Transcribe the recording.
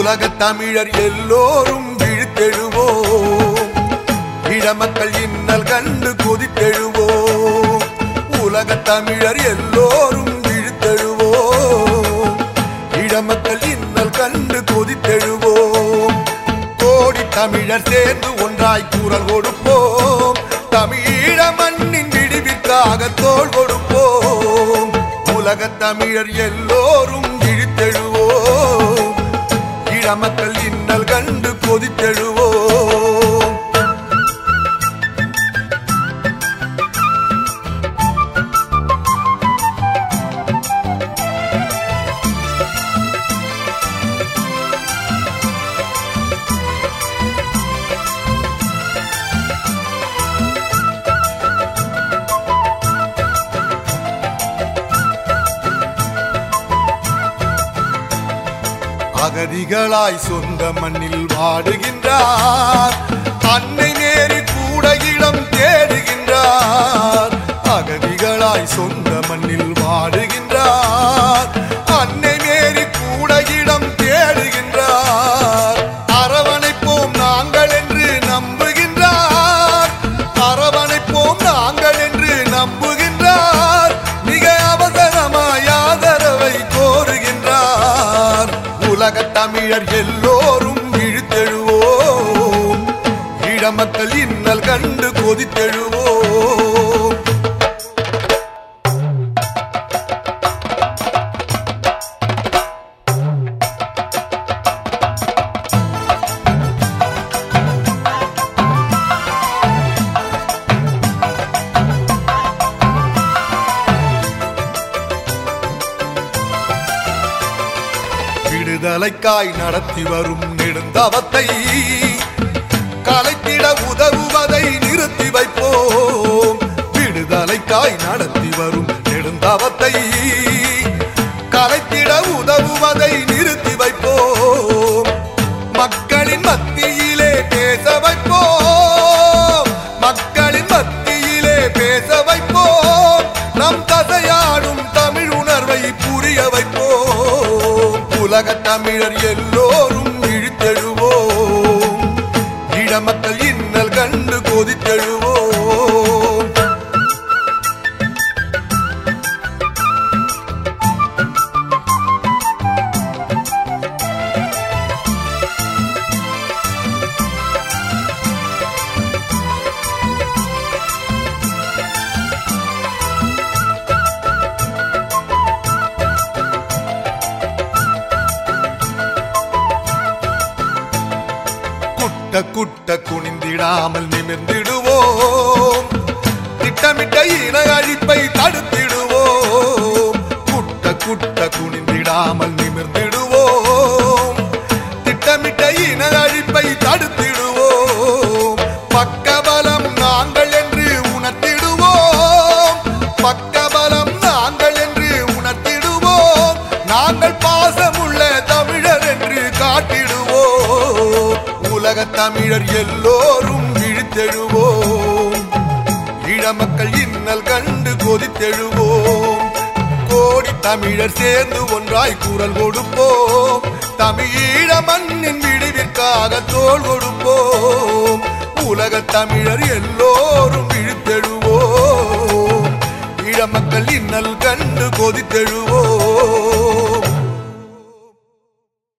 உலகத் தமிழர் எல்லோரும் விழித்தெழுவோம் இளமக்கள் இன்னல் கண்டு கொதித்தெழுவோம் உலகத் தமிழர் எல்லோரும் விழித்தெழுவோம் இளமக்கள் இன்னல் கண்டு கொதித்தெழுவோம் கோடி தமிழர் சேர்ந்து ஒன்றாய் குரல் கொடுப்போம் தமிழ மண்ணின் விடிவிற்காக தோள் கொடுப்போம் உலகத் தமிழர் எல்லோரும் விழித்தெழுவோம் இளமக்கள் இன்னல் கண்டு கொதித்தெழுவோம் அகதிகளாய் சொந்த மண்ணில் வாடுகின்றார் அன்னை நேரி கூட இடம் தேடுகின்றார் அகதிகளாய் சொந்த மண்ணில் வாடுகின்றார் அன்னை மேரி கூட இடம் தேடுகின்றார் அரவணைப்போம் நாங்கள் என்று நம்புகின்றார் அரவணைப்போம் நாங்கள் என்று நம்புகின்றார் மிக அவசரமாய் ஆதரவை கோருகின்றார் உலகத் தமிழர் எல்லோரும் இழுத்தெழுவோம் ஈழமக்கள் இன்னல் கண்டு கொதித்தெழுவோம் விடுதலைக்காய் நடத்தி வரும் நெடுந்தவத்தை கலைத்திட உதவுவதை நிறுத்தி வைப்போம் விடுதலைக்காய் நடத்தி வரும் நெடுந்தவத்தை கலைத்திட உதவுவதை நிறுத்தி வைப்போம் மக்களின் மத்தியிலே பேச வைப்போம் மக்களின் மத்தியிலே பேச வைப்போம் நம் தசையாடும் தமிழ் உணர்வை புரிய வைப்போம் உலகத் தமிழர் எல்லோரும் இழுத்தெழுவோம் இளமக்கள் இன்னல் கண்டு கொதித்தெழுவோம் குட்ட குட்ட குனிந்திடாமல் நிமிர்ந்திடுவோம் திட்டமிட்ட இன அழிப்பை தடுத்திடுவோம் குட்ட குட்ட குனிந்திடாமல் நிமிர்ந்திடுவோம் திட்டமிட்ட இன அழிப்பை தடுத்திடுவோம் பக்கபலம் நாங்கள் என்று உணர்த்திடுவோம் பக்கபலம் நாங்கள் என்று உணர்த்திடுவோம் நாங்கள் பாசமுள்ள தமிழர் என்று காட்டிடுவோம் உலகத் தமிழர் எல்லோரும் விழித்தெழுவோம் ஈழமக்கள் இன்னல் கண்டு கொதித்தெழுவோம் கோடி தமிழர் சேர்ந்து ஒன்றாய் குரல் கொடுப்போம் தமிழீழ மண்ணின் விடுவிற்காக தோள் கொடுப்போம் உலகத் தமிழர் எல்லோரும் விழித்தெழுவோம் ஈழமக்கள் இன்னல் கண்டு கொதித்தெழுவோம்